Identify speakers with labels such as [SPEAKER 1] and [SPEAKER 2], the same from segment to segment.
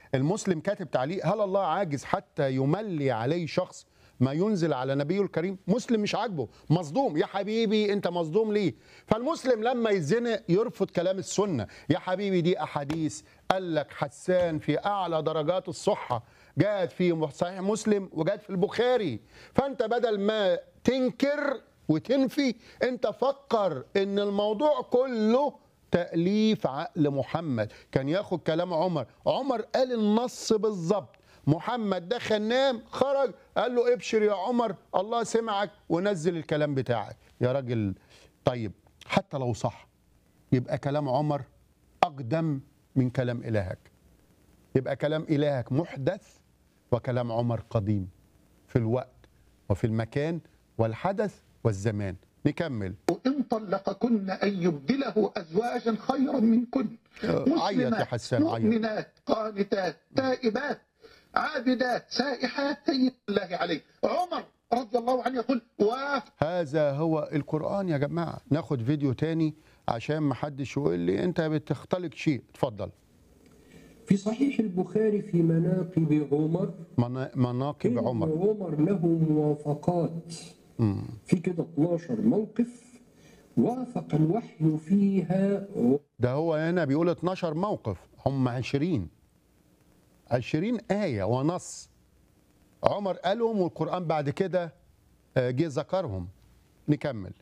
[SPEAKER 1] المسلم كاتب تعليق هل الله عاجز حتى يملي عليه شخص ما ينزل على نبيه الكريم مسلم مش عاجبه مصدوم يا حبيبي انت مصدوم ليه فالمسلم لما يزنق يرفض كلام السنه يا حبيبي دي احاديث قال لك حسان في اعلى درجات الصحه جاءت في صحيح مسلم وجاءت في البخاري فانت بدل ما تنكر وتنفي انت فكر ان الموضوع كله تأليف عقل محمد كان ياخد كلام عمر عمر قال النص بالظبط محمد دخل نام خرج قال له ابشر يا عمر الله سمعك ونزل الكلام بتاعك يا راجل طيب حتى لو صح يبقى كلام عمر أقدم من كلام إلهك يبقى كلام إلهك محدث وكلام عمر قديم في الوقت وفي المكان والحدث والزمان نكمل
[SPEAKER 2] إن طلقكن أن يبدله أزواجا خيرا منكن
[SPEAKER 1] عيط يا حسان عيط
[SPEAKER 2] مؤمنات قانتات تائبات عابدات سائحات سيد الله عليه عمر رضي الله عنه يقول وافق
[SPEAKER 1] هذا هو القرآن يا جماعة ناخد فيديو تاني عشان ما حدش يقول لي انت بتختلق شيء اتفضل
[SPEAKER 3] في صحيح البخاري في مناقب عمر
[SPEAKER 1] منا- مناقب
[SPEAKER 3] إن
[SPEAKER 1] عمر
[SPEAKER 3] عمر له موافقات في كده 12 موقف وافق الوحي فيها
[SPEAKER 1] ده هو هنا بيقول 12 موقف هم 20 20 آية ونص عمر قالهم والقرآن بعد كده آه، جه ذكرهم نكمل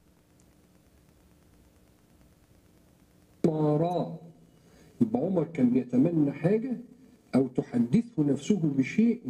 [SPEAKER 3] عمارا يبقى عمر كان بيتمنى حاجة أو تحدثه نفسه بشيء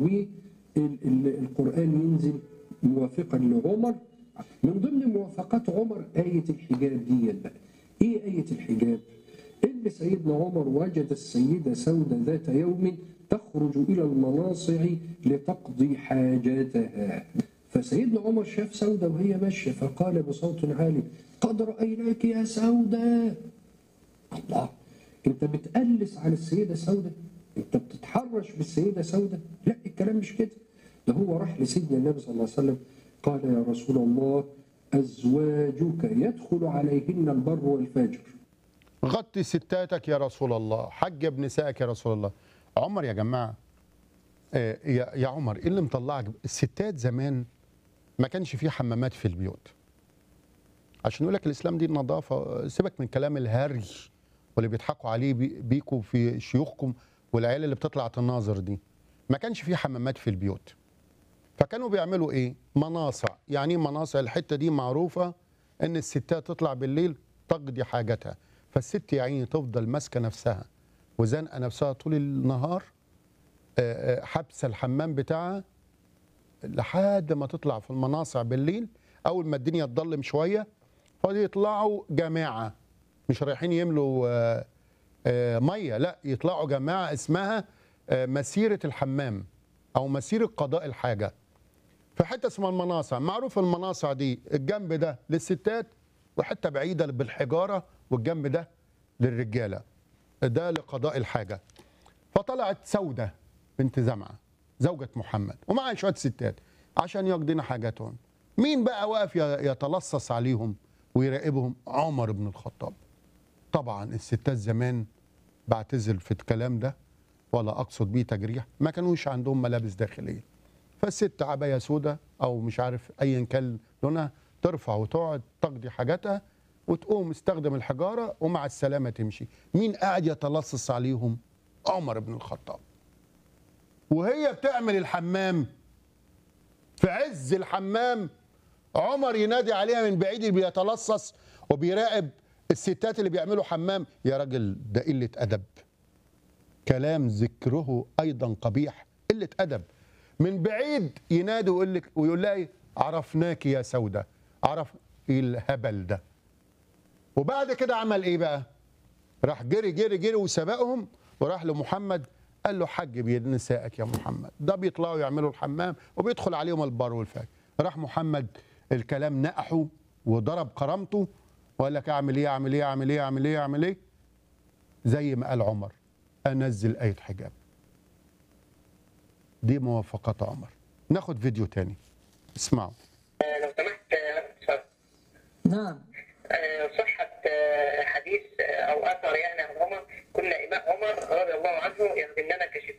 [SPEAKER 3] والقرآن ينزل موافقا لعمر من ضمن موافقات عمر آية الحجاب دي بقى إيه آية الحجاب؟ إن سيدنا عمر وجد السيدة سودة ذات يوم تخرج إلى المناصع لتقضي حاجاتها فسيدنا عمر شاف سودة وهي ماشية فقال بصوت عالي قد رأيناك يا سودة الله انت بتقلس على السيده سوده انت بتتحرش بالسيده سوده لا الكلام مش كده ده هو راح لسيدنا النبي صلى الله عليه وسلم قال يا رسول الله ازواجك يدخل عليهن البر والفاجر
[SPEAKER 1] غطي ستاتك يا رسول الله حجب نسائك يا رسول الله عمر يا جماعة آه، يا يا عمر ايه اللي مطلعك الستات زمان ما كانش فيه حمامات في البيوت عشان يقول لك الاسلام دي النظافه سيبك من كلام الهري واللي بيضحكوا عليه بي- بيكوا في شيوخكم والعيال اللي بتطلع تناظر دي ما كانش فيه حمامات في البيوت فكانوا بيعملوا ايه مناصع يعني ايه مناصع الحته دي معروفه ان الستات تطلع بالليل تقضي حاجتها فالست يا عيني تفضل ماسكه نفسها وزنقه نفسها طول النهار آه، آه، حابسه الحمام بتاعها لحد ما تطلع في المناصع بالليل اول ما الدنيا تضلم شويه فيطلعوا جماعه مش رايحين يملوا آه، آه، ميه لا يطلعوا جماعه اسمها آه، مسيره الحمام او مسيره قضاء الحاجه في حته اسمها المناصع معروف المناصع دي الجنب ده للستات وحته بعيده بالحجاره والجنب ده للرجاله ده لقضاء الحاجه فطلعت سودة بنت زمعة زوجة محمد ومعها شوية ستات عشان يقضين حاجاتهم مين بقى واقف ي- يتلصص عليهم ويراقبهم عمر بن الخطاب طبعا الستات زمان بعتذر في الكلام ده ولا اقصد بيه تجريح ما كانوش عندهم ملابس داخليه فالست عبايه سودة او مش عارف ايا كان لونها ترفع وتقعد تقضي حاجاتها وتقوم استخدم الحجاره ومع السلامه تمشي مين قاعد يتلصص عليهم عمر بن الخطاب وهي بتعمل الحمام في عز الحمام عمر ينادي عليها من بعيد بيتلصص وبيراقب الستات اللي بيعملوا حمام يا راجل ده قله ادب كلام ذكره ايضا قبيح قله ادب من بعيد ينادي ويقول لك ويقول لها إيه؟ عرفناك يا سوده عرف ايه الهبل ده وبعد كده عمل ايه بقى راح جري جري جري وسبقهم وراح لمحمد قال له حج بيد نسائك يا محمد ده بيطلعوا يعملوا الحمام وبيدخل عليهم البر والفجر راح محمد الكلام نقحه وضرب كرامته وقال لك اعمل ايه اعمل ايه اعمل ايه اعمل ايه اعمل ايه زي ما قال عمر انزل ايه حجاب دي موافقات عمر ناخد فيديو تاني اسمعوا
[SPEAKER 4] لو سمحت اتفضل.
[SPEAKER 5] نعم
[SPEAKER 4] آه، صحة آه، حديث آه، أو أثر يعني عن عمر كنا إماء عمر رضي الله عنه يخدمنا كشفاء